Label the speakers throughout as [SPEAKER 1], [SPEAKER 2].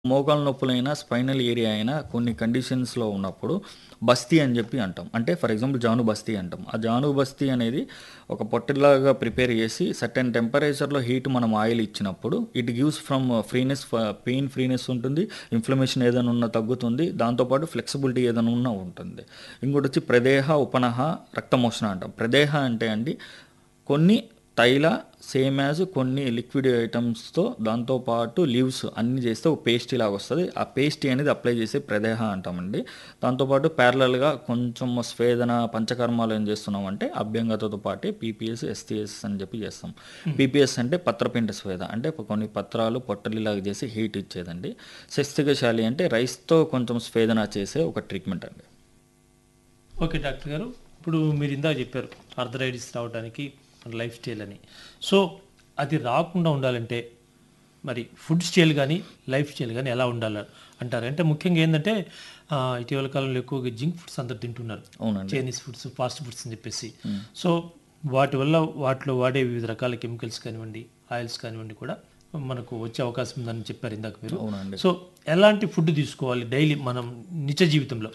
[SPEAKER 1] మోకాలు నొప్పులైనా spinal area అయినా కొన్ని కండిషన్స్లో ఉన్నప్పుడు బస్తీ అని చెప్పి అంటాం అంటే ఫర్ ఎగ్జాంపుల్ జాను బస్తీ అంటాం ఆ జాను బస్తీ అనేది ఒక పొట్టిలాగా ప్రిపేర్ చేసి సర్టెన్ టెంపరేచర్లో హీట్ మనం ఆయిల్ ఇచ్చినప్పుడు it gives from freeness pain freeness ఉంటుంది ఇన్ఫ్లమేషన్ ఏదైనా ఉన్నా తగ్గుతుంది దాంతోపాటు ఫ్లెక్సిబిలిటీ ఏదైనా ఉన్నా ఉంటుంది ఇంకోటి వచ్చి ప్రదేహ ఉపనహ రక్తమోషణ అంటాం ప్రదేహ అంటే అండి కొన్ని తైల సేమ్ యాజ్ కొన్ని లిక్విడ్ ఐటమ్స్తో దాంతోపాటు లీవ్స్ అన్ని చేస్తే ఒక పేస్టీ లాగా వస్తుంది ఆ పేస్టీ అనేది అప్లై చేసే ప్రదేహ అంటామండి దాంతోపాటు ప్యారలల్గా కొంచెం స్వేదన పంచకర్మాలు ఏం చేస్తున్నామంటే అభ్యంగతతో పాటే పీపీఎస్ ఎస్టీఎస్ అని చెప్పి చేస్తాం పీపీఎస్ అంటే పత్రపిండ స్వేద అంటే కొన్ని పత్రాలు పొట్టలిలాగా చేసి హీట్ ఇచ్చేదండి శస్తికశాలి అంటే రైస్తో కొంచెం స్వేదన చేసే ఒక ట్రీట్మెంట్ అండి
[SPEAKER 2] ఓకే డాక్టర్ గారు ఇప్పుడు మీరు ఇందాక చెప్పారు అర్థరైటిస్ రావడానికి మన లైఫ్ స్టైల్ అని సో అది రాకుండా ఉండాలంటే మరి ఫుడ్ స్టైల్ కానీ లైఫ్ స్టైల్ కానీ ఎలా ఉండాలి అంటారు అంటే ముఖ్యంగా ఏంటంటే ఆ, ఇటీవల కాలంలో ఎక్కువగా జింక్ ఫుడ్స్ అందరు తింటున్నారు
[SPEAKER 1] అవునండి
[SPEAKER 2] చైనీస్ ఫుడ్స్ ఫాస్ట్ ఫుడ్స్ అని చెప్పేసి సో వాటి వల్ల వాటిలో వాడే వివిధ రకాల కెమికల్స్ కానివ్వండి ఆయిల్స్ కానివ్వండి కూడా మనకు వచ్చే అవకాశం ఉందని చెప్పారు ఇందాక మీరు
[SPEAKER 1] అవునండి
[SPEAKER 2] సో ఎలాంటి ఫుడ్ తీసుకోవాలి డైలీ మనం నిత్య జీవితంలో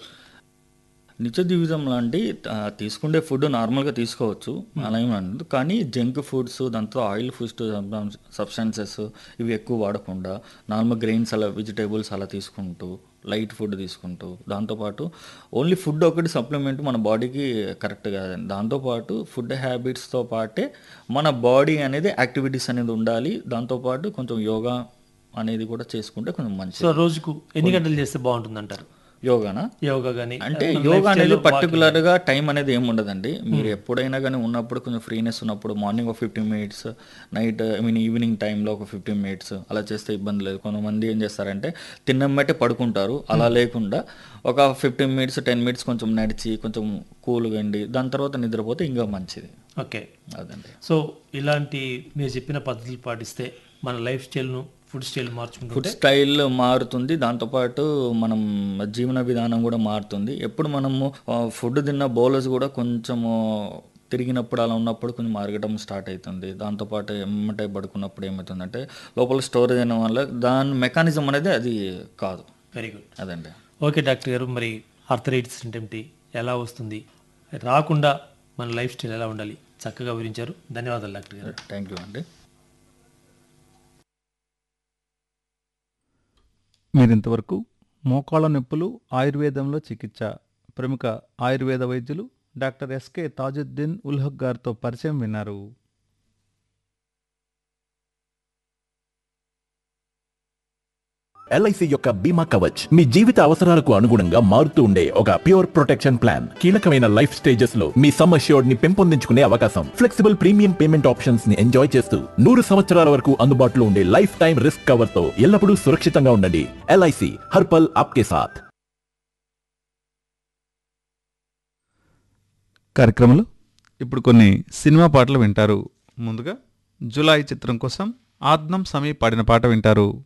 [SPEAKER 1] నిత్య జీవితంలో అండి ఆ, తీసుకుండే ఫుడ్ నార్మల్గా తీసుకోవచ్చు అలా ఏమి అనదు కానీ జంక్ ఫుడ్స్ దాంతో ఆయిల్ ఫుడ్స్ సబ్స్టాన్సెస్ ఇవి ఎక్కువ వాడకుండా నార్మల్ గ్రెయిన్స్ అలా వెజిటేబుల్స్ అలా తీసుకుంటూ లైట్ ఫుడ్ తీసుకుంటూ దాంతోపాటు ఓన్లీ ఫుడ్ ఒకటి సప్లిమెంట్ మన బాడీకి కరెక్ట్ కాదండి దాంతోపాటు ఫుడ్ హ్యాబిట్స్తో పాటే మన బాడీ అనేది యాక్టివిటీస్ అనేది ఉండాలి దాంతోపాటు కొంచెం యోగా అనేది కూడా చేసుకుంటే కొంచెం మంచిది
[SPEAKER 2] సో రోజుకు ఎన్ని గంటలు చేస్తే బాగుంటుంది అంటారు
[SPEAKER 1] యోగానా
[SPEAKER 2] యోగా కానీ
[SPEAKER 1] అంటే యోగా అనేది పర్టికులర్ గా టైం అనేది ఏమి ఉండదండి మీరు ఎప్పుడైనా కానీ ఉన్నప్పుడు కొంచెం ఫ్రీనెస్ ఉన్నప్పుడు మార్నింగ్ ఒక fifteen minutes night I mean evening టైంలో ఒక ఫిఫ్టీన్ మినిట్స్ అలా చేస్తే ఇబ్బంది లేదు కొంతమంది ఏం చేస్తారంటే తిన్నమ్మటే పడుకుంటారు అలా లేకుండా ఒక ఫిఫ్టీన్ మినిట్స్ టెన్ మినిట్స్ కొంచెం నడిచి కొంచెం కూల్గా అండి దాని తర్వాత నిద్రపోతే ఇంకా మంచిది
[SPEAKER 2] ఓకే
[SPEAKER 1] అదండి
[SPEAKER 2] సో ఇలాంటి మీరు చెప్పిన పద్ధతులు పాటిస్తే మన లైఫ్ స్టైల్ను ఫుడ్ స్టైల్ మార్చుకుంటుంటే
[SPEAKER 1] ఫుడ్ స్టైల్ మారుతుంది దాంతోపాటు మనం జీవన విధానం కూడా మారుతుంది ఎప్పుడు మనము ఫుడ్ తిన్న బౌలర్స్ కూడా కొంచెము తిరిగినప్పుడు అలా ఉన్నప్పుడు కొంచెం మారగడం స్టార్ట్ అవుతుంది దాంతోపాటు ఎమ్మటే పడుకున్నప్పుడు ఏమవుతుందంటే లోపల స్టోరేజ్ అయిన వల్ల దాని మెకానిజం అనేది అది కాదు
[SPEAKER 2] వెరీ గుడ్
[SPEAKER 1] అదండి
[SPEAKER 2] ఓకే డాక్టర్ గారు మరి ఆర్థరైటిస్ అంటే ఏమిటి ఎలా వస్తుంది రాకుండా మన లైఫ్ స్టైల్ ఎలా ఉండాలి చక్కగా వివరించారు ధన్యవాదాలు డాక్టర్ గారు
[SPEAKER 1] థ్యాంక్ యూ అండి
[SPEAKER 3] మీరింతవరకు మోకాళ్ళ నొప్పులు ఆయుర్వేదంలో చికిత్స ప్రముఖ ఆయుర్వేద వైద్యులు డాక్టర్ ఎస్కే తాజుద్దీన్ ఉల్హక్ గారితో పరిచయం విన్నారు
[SPEAKER 4] ఎల్ఐసి యొక్క బీమా కవచ్ మీ జీవిత అవసరాలకు అనుగుణంగా మారుతూ ఉండే ఒక ప్యూర్ ప్రొటెక్షన్ ప్లాన్ కీలకమైన లైఫ్ స్టేజెస్ లో మీ సమ్ అష్యూర్డ్ ని పెంపొందించుకునే అవకాశం ఫ్లెక్సిబుల్ ప్రీమియం పేమెంట్ ఆప్షన్స్ ని ఎంజాయ్ చేస్తూ నూరు సంవత్సరాల వరకు అందుబాటులో ఉండే లైఫ్ టైం రిస్క్ కవర్ తో ఎల్లప్పుడూ సురక్షితంగా ఉండండి ఎల్ఐసి హర్పల్ ఆప్కే సాథ్
[SPEAKER 3] కార్యక్రమంలో ఇప్పుడు కొన్ని సినిమా పాటలు వింటారు ముందుగా జులాయి చిత్రం కోసం ఆద్నం సమీ పాడిన పాట వింటారు